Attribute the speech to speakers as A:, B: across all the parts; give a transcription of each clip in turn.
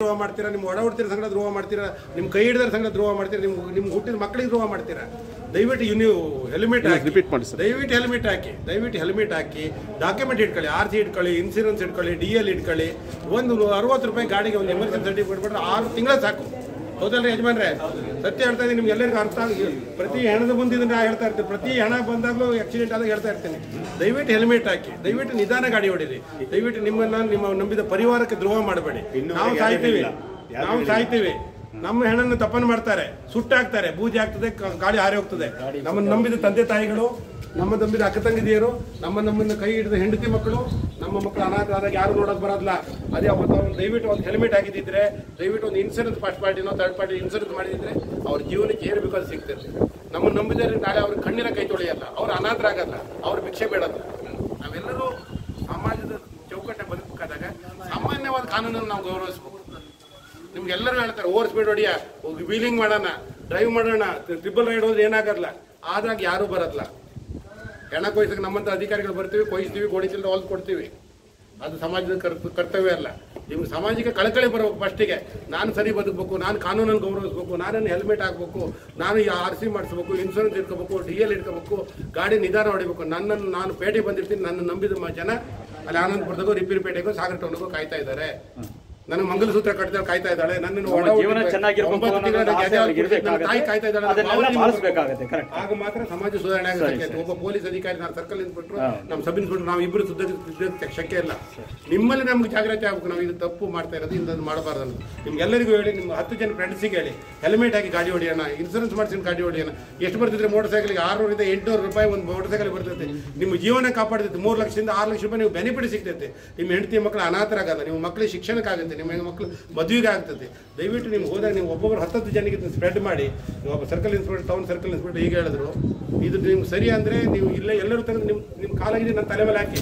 A: ದ್ರೋಹ ಮಾಡ್ತೀರಾ ನಿಮ್ಮ ಒಡ ಹುಡ್ತಿರ ಸಂಗಡ ದ್ರೋಹ ಮಾಡ್ತೀರಾ ನಿಮ್ಮ ಕೈ ಹಿಡಿದ್ರ ಸಂಗಡ ದ್ರೋಹ ಮಾಡ್ತೀರಾ ನಿಮ್ಮ ನಿಮ್ಮ ಹುಟ್ಟಿದ ಮಕ್ಕಳಿಗೆ ದ್ರೋಹ ಮಾಡ್ತೀರಾ ದಯವಿಟ್ಟು ಇವ್ ನೀವು ಹೆಲ್ಮೆಟ್ ಹಾಕಿ
B: ರಿಪೀಟ್ ಮಾಡಿ ಸರ್
A: ದಯವಿಟ್ಟು ಹೆಲ್ಮೆಟ್ ಹಾಕಿ ದಯವಿಟ್ಟು ಹೆಲ್ಮೆಟ್ ಹಾಕಿ ಡಾಕ್ಯುಮೆಂಟ್ ಇಟ್ಕೊಳ್ಳಿ ಆರ್ ಸಿ ಇಟ್ಕೊಳ್ಳಿ ಇನ್ಸೂರೆನ್ಸ್ ಇಟ್ಕೊಳ್ಳಿ ಡಿ ಎಲ್ ಇಟ್ಕೊಳ್ಳಿ ಒಂದು ಅರವತ್ತು ರೂಪಾಯಿ ಗಾಡಿಗೆ ಒಂದು ಎಮರ್ಜೆನ್ಸಿ ಸರ್ಟಿಫಿಕೇಟ್ ಬಿಟ್ರೆ ಆರು ತಿಂಗಳ ಸಾಕು ಹೌದಲ್ರಿ ಯಜಮಾನ್ರೆ ಸತ್ಯ ಹೇಳ್ತಾ ಇದ್ದೀನಿ ನಿಮ್ಗೆ ಎಲ್ಲರಿಗೂ ಅರ್ಥ ಆಗಿ ಪ್ರತಿ ಹಣದ ಮುಂದೆ ನಾ ಹೇಳ್ತಾ ಇರ್ತೀನಿ ಪ್ರತಿ ಹಣ ಬಂದಾಗಲೂ ಆಕ್ಸಿಡೆಂಟ್ ಆದಾಗ ಹೇಳ್ತಾ ಇರ್ತೀನಿ ದಯವಿಟ್ಟು ಹೆಲ್ಮೆಟ್ ಹಾಕಿ ದಯವಿಟ್ಟು ನಿಧಾನ ಗಾಡಿ ಹೊಡೀರಿ ದಯವಿಟ್ಟು ನಿಮ್ಮನ್ನ ನಿಮ್ಮ ನಂಬಿದ ಪರಿವಾರಕ್ಕೆ ದ್ರೋಹ ಮಾಡಬೇಡಿ ನಾವು ಸಾಯ್ತೀವಿ ನಾವು ಸಾಯ್ತೀವಿ ನಮ್ಮ ಹೆಣ್ಣನ್ನು ತಪ್ಪನ್ನು ಮಾಡ್ತಾರೆ ಸುಟ್ಟಾಕ್ತಾರೆ ಬೂಜಿ ಆಗ್ತದೆ ಕ- ಗಾಡಿ ಹಾರಿ ಹೋಗ್ತದೆ ನಮ್ಮನ್ನು ನಂಬಿದ ತಂದೆ ತಾಯಿಗಳು ನಮ್ಮ ನಂಬಿದ ಅಕ್ಕ ತಂಗಿದಿಯರು ನಮ್ಮ ನಮ್ಮನ್ನ ಕೈ ಹಿಡಿದ ಹೆಂಡತಿ ಮಕ್ಕಳು ನಮ್ಮ ಮಕ್ಕಳು ಅನಾಥ ಆದಾಗ ಯಾರು ನೋಡೋದು ಬರೋದಿಲ್ಲ ಅದೇ ಅವತ್ತು ಅವ್ನು ದಯವಿಟ್ಟು ಒಂದು ಹೆಲ್ಮೆಟ್ ಹಾಕಿದ್ರೆ ದಯವಿಟ್ಟು ಒಂದು ಇನ್ಸೂರೆನ್ಸ್ ಫಸ್ಟ್ ಪಾರ್ಟಿನೋ ಥರ್ಡ್ ಪಾರ್ಟಿ ಇನ್ಸೂರೆನ್ಸ್ ಮಾಡಿದ್ರೆ ಅವ್ರ ಜೀವನಕ್ಕೆ ಏನು ಬೇಕು ಅದು ಸಿಗ್ತದೆ ನಮ್ಮ ನಂಬಿದರೆ ನಾಳೆ ಅವ್ರ ಕಣ್ಣಿನ ಕೈ ತೊಳೆಯಲ್ಲ ಅವ್ರು ಅನಾಥರಾಗಲ್ಲ ಅವ್ರ ಭಿಕ್ಷೆ ಬೇಡಲ್ಲ ನಾವೆಲ್ಲರೂ ಸಮಾಜದ ಚೌಕಟ್ಟೆ ಬದುಕಬೇಕಾದಾಗ ಸಾಮಾನ್ಯವಾದ ಕಾನೂನನ್ನು ನಾವು ಗೌರವಿಸಬೇಕು ನಿಮ್ಗೆಲ್ಲರೂ ಹೇಳ್ತಾರೆ ಓವರ್ ಸ್ಪೀಡ್ ಹೊಡಿಯ ವೀಲಿಂಗ್ ಮಾಡೋಣ ಡ್ರೈವ್ ಮಾಡೋಣ ಟ್ರಿಬಲ್ ರೈಡ್ ಹೋದ್ರೆ ಏನಾಗಲ್ಲ ಆದಾಗ ಯಾರೂ ಬರಲ್ಲ ಹೆಣ ಕೊಯ್ಸಕ್ಕೆ ನಮ್ಮಂತ ಅಧಿಕಾರಿಗಳು ಬರ್ತೀವಿ ಕೊಯ್ಸ್ತೀವಿ ಗೋಡಿಸಿಲ್ಲ ಹೊಲ್ದು ಕೊಡ್ತೀವಿ ಅದು ಸಮಾಜದ ಕರ್ತ- ಕರ್ತವ್ಯ ಅಲ್ಲ ನಿಮ್ಗೆ ಸಾಮಾಜಿಕ ಕಳಕಳಿ ಬರಬೇಕು ಫಸ್ಟಿಗೆ ನಾನು ಸರಿ ಬದುಕಬೇಕು ನಾನು ಕಾನೂನನ್ನು ಗೌರವಿಸಬೇಕು ನಾನನ್ನು ಹೆಲ್ಮೆಟ್ ಹಾಕಬೇಕು ನಾನು ಆರ್ ಸಿ ಮಾಡಿಸ್ಬೇಕು ಇನ್ಶೂರೆನ್ಸ್ ಇಟ್ಕೋಬೇಕು ಡಿ ಎಲ್ ಇಟ್ಕೋಬೇಕು ಗಾಡಿ ನಿಧಾನ ಹೊಡಿಬೇಕು ನನ್ನನ್ನು ನಾನು ಪೇಟೆಗೆ ಬಂದಿರ್ತೀನಿ ನನ್ನ ನಂಬಿದ ಮ- ಜನ ಅಲ್ಲಿ ಆನಂದಪುರದಾಗೂ ರಿಪೇರಿ ಪೇಟೆಗೂ ಸಾಗರ ಟೌನ್ಗೂ ಕಾಯ್ತಾ ಇದ್ದಾರೆ ನನಗೆ ಮಂಗಲಸೂತ್ರ ಕಟ್ಟಿದ್ರೆ ಕಾಯ್ತಾ ಇದ್ದಾಳೆ ನನ್ನ
C: ನಮ್ಮ ಜೀವನ ಚೆನ್ನಾಗಿರ್ಬೇಕು
A: ಒಂಬತ್ತು
C: ಅನ್ನೋದು
A: ತಿಂಗಳ
C: ಆಸೆ ಅವ್ರಿಗೆ ಇರ್ಬೇಕಾಗತ್ತೆ.
A: ತಾಯಿ ಕಾಯ್ತಾ ಇದ್ದಾಳೆ ನನ್ನ
C: ಅದನ್ನೆಲ್ಲ
A: ಮಾವನ
C: ಪಾಲಿಸ್ಬೇಕಾಗತ್ತೆ, correct.
A: ಆಗ ಮಾತ್ರ ಸಮಾಜ ಸುಧಾರಣೆ ಆಗುತ್ತೆ ಒಬ್ಬ ಪೊಲೀಸ್ ಅಧಿಕಾರಿ ನಾನು ಸರ್ಕಲ್ ಇನ್ಸ್ಪೆಕ್ಟರ್
C: ಹಾ.
A: ನಮ್ಮ ಸಬ್ ಇನ್ಸ್ಪೆಕ್ಟರ್ ನಾವು ಇಬ್ಬರು ಸುದ್ದ ಶಕ್ಯ ಇಲ್ಲ ನಿಮ್ಮಲ್ಲಿ ನಮ್ಗೆ ಜಾಗ್ರತೆ ಆಗ್ಬೇಕು ನಾವು ಇದು ತಪ್ಪು ಮಾಡ್ತಾ ಇರೋದು ಇಂಥದ್ದು ಮಾಡಬಾರ್ದು ಅಂತ ನಿಮ್ಗೆಲ್ಲರಿಗೂ ಹೇಳಿ ನಿಮ್ಮ ಹತ್ತು ಜನ ಫ್ರೆಂಡ್ಸಿಗೆ ಹೇಳಿ ಹೆಲ್ಮೆಟ್ ಹಾಕಿ ಗಾಡಿ ಹೊಡಿಯೋಣ ಇನ್ಸೂರೆನ್ಸ್ ಮಾಡಿಸಿ ಗಾಡಿ ಹೊಡಿಯೋಣ ಎಷ್ಟು ಬರ್ತಿದ್ರೆ ಮೋಟರ್ ಸೈಕಲ್ಗೆ ಆರುನೂರಿಂದ ಎಂಟುನೂರು ರೂಪಾಯಿ ಒಂದು ಮೋಟರ್ ಸೈಕಲ್ ಬರ್ತೈತೆ ನಿಮ್ಮ ಜೀವನ ಕಾಪಾಡ್ತೈತೆ ಮೂರು ಲಕ್ಷದಿಂದ ಆರು ಲಕ್ಷ ರೂಪಾಯಿ ನೀವು ಬೆನಿಫಿಟ್ ಸಿಗ್ತೈತೆ ನಿಮ್ಮ ಹೆಂಡತಿ ಮಕ್ಕಳು ಅನಾಥರಾಗಲ್ಲ ನಿಮ್ಮ ಮಕ್ಕಳಿಗೆ ಶಿಕ್ಷಣಕ್ಕಾಗುತ್ತೆ ನಿಮ್ಮ ಮಕ್ಕಳು ಮದುವೆಗೆ ಆಗ್ತದೆ ದಯವಿಟ್ಟು ನೀವು ಹೋದಾಗ ನೀವು ಒಬ್ಬೊಬ್ಬರು ಹತ್ತತ್ತು ಜನಕ್ಕೆ ಸ್ಪ್ರೆಡ್ ಮಾಡಿ ನೀವು ಒಬ್ಬ circle inspector town circle inspector ಹೀಗೆ ಹೇಳಿದ್ರು ಇದು ನಿಮ್ಗೆ ಸರಿ ಅಂದ್ರೆ ನೀವು ಇಲ್ಲೇ ಎಲ್ಲರೂ ತೆಗೆದು ನಿಮ್ಮ ನಿಮ್ಮ ಕಾಲಾಗಿದೆ ನನ್ನ ತಲೆ ಮೇಲೆ ಹಾಕಿ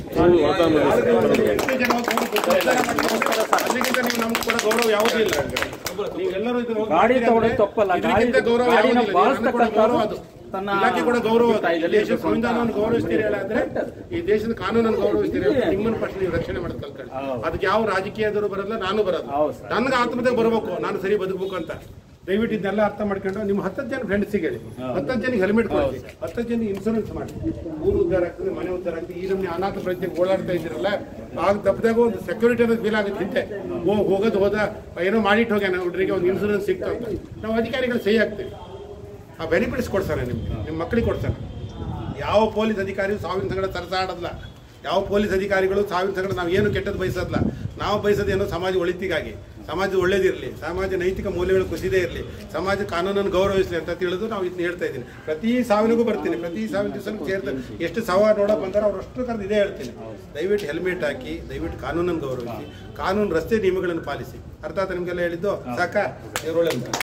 A: ಎಷ್ಟು ಜನ ಹೋಗ್ಕೊಂಡು ಉದ್ಧಾರ ಮಾಡ್ಕೊಂಡು ಅದಕ್ಕಿಂತ ನೀವು ನಮ್ಗೆ ಕೂಡ ಗೌರವ ಯಾವುದೂ ಇಲ್ಲ ನೀವೆಲ್ಲರೂ ಇದನ್ನ ಹೋಗಿ
C: ಗಾಡಿ
A: ಮಾಡ್ತೀರಿ
C: ತಗೊಳ್ಳೋದು
A: ಅಂದ್ರೆ
C: ತಪ್ಪಲ್ಲ.
A: ಇದಕ್ಕಿಂತ
C: ಗಾಡಿ-
A: ಗೌರವ
C: ಗಾಡಿನ
A: ಯಾವುದೂ ಇಲ್ಲ. ನನಗೆ ಕೂಡ ಗೌರವ ಅದು
C: ತನ್ನ
A: ಇಲಾಖೆ ಕೂಡ ಗೌರವ ಅದು. ಈ
C: ಇದರಲ್ಲಿ
A: ದೇಶದ
C: ಇರ್ಬೇಕು ಅಂತ.
A: ಸಂವಿಧಾನವನ್ನು ಗೌರವಿಸ್ತೀರಿ ಹೇಳಾದ್ರೆ ಈ ದೇಶದ ಕಾನೂನನ್ನು ಗೌರವಿಸ್ತೀರಿ ನಿಮ್ಮನ್ನ ಫಸ್ಟ್ ನೀವು ರಕ್ಷಣೆ ಮಾಡೋದು ಕಲ್ತ್ಕೊಳ್ಳಿ
C: ಹೌದು.
A: ಅದಕ್ಕೆ ಯಾವ ರಾಜಕೀಯದವರು ಬರಲ್ಲ ನಾನು ಬರಲ್ಲ
C: ಹೌದು ಸರ್.
A: ನನ್ಗೆ ಆತ್ಮತೆ ಬರಬೇಕು ನಾನು ಸರಿ ಬದುಕಬೇಕು ಅಂತ ದಯವಿಟ್ಟು ಇದನ್ನೆಲ್ಲ ಅರ್ಥ ಮಾಡ್ಕೊಂಡು ನಿಮ್ಮ ಹತ್ತತ್ತು ಜನ ಫ್ರೆಂಡ್ಸಿಗೆ ಹೇಳಿ ಹತ್ತತ್ತು ಜನಕ್ಕೆ ಹೆಲ್ಮೆಟ್ ಕೊಡಿ ಹತ್ತತ್ತು ಜನ ಇನ್ಸೂರೆನ್ಸ್ ಮಾಡಿ ಊರು ಉದ್ಧಾರ ಆಗ್ತದೆ ಮನೆ ಉದ್ಧಾರ ಆಗ್ತದೆ ಈ ನಮ್ಗೆ ಅನಾಥ ಪ್ರಜ್ಞೆಗೆ ಓಡಾಡ್ತಾ ಇದ್ದೀರಲ್ಲ ಆಗ ತಪ್ಪದಾಗ ಒಂದು ಸೆಕ್ಯೂರಿಟಿ ಅನ್ನೋದು ಫೀಲ್ ಆಗುತ್ತೆ ಹಿಂದೆ ಓ ಹೋಗೋದು ಹೋದ ಏನೋ ಮಾಡಿಟ್ಟು ಹೋಗ್ಯಾನ ಹುಡುಗರಿಗೆ ಒಂದು ಇನ್ಸೂರೆನ್ಸ್ ಸಿಕ್ತು ಅಂತ ನಾವು ಅಧಿಕಾರಿಗಳು ಸಹಿ ಆಗ್ತೀವಿ ಆ ಬೆನಿಫಿಟ್ಸ್ ಕೊಡ್ತಾರೆ ನಿಮ್ಗೆ ನಿಮ್ಮ ಮಕ್ಕಳಿಗೆ ಕೊಡ್ತಾರೆ ಯಾವ ಪೊಲೀಸ್ ಅಧಿಕಾರಿಯು ಸಾವಿನ ಸಂಗಡ ಸರಸಾಡಲ್ಲ ಯಾವ ಪೊಲೀಸ್ ಅಧಿಕಾರಿಗಳು ಸಾವಿನ ಸಂಗಡ ನಾವು ಏನು ಕೆಟ್ಟದ್ದು ಬಯಸೋದಿಲ್ಲ ನಾವು ಬಯಸೋದು ಏನೋ ಸಮಾಜ ಒಳಿತಿಗಾಗಿ ಸಮಾಜ ಒಳ್ಳೇದಿರಲಿ ಸಮಾಜ ನೈತಿಕ ಮೌಲ್ಯಗಳು ಕುಸಿದೇ ಇರಲಿ ಸಮಾಜ ಕಾನೂನನ್ನು ಗೌರವಿಸಲಿ ಅಂತ ತಿಳಿದು ನಾವು ಇದನ್ನ ಹೇಳ್ತಾ ಇದ್ದೀನಿ ಪ್ರತಿ ಸಾವಿನಿಗೂ ಬರ್ತೀನಿ ಪ್ರತಿ ಸಾವಿನ ದಿವಸ ಸೇರ್ತಾರೆ ಎಷ್ಟು ಸವ ನೋಡಕ್ ಬಂದಾರೋ ಅವ್ರು ಅಷ್ಟು ಕರೆದು ಇದೇ ಹೇಳ್ತೀನಿ ದಯವಿಟ್ಟು ಹೆಲ್ಮೆಟ್ ಹಾಕಿ ದಯವಿಟ್ಟು ಕಾನೂನನ್ನು ಗೌರವಿಸಿ ಕಾನೂನು ರಸ್ತೆ ನಿಯಮಗಳನ್ನು ಪಾಲಿಸಿ ಅರ್ಥ ಆಯ್ತಾ ನಿಮಗೆಲ್ಲ ಹೇಳಿದ್ದು ಸಾಕಾ ಇವ್ರು ಒಳ್ಳೆ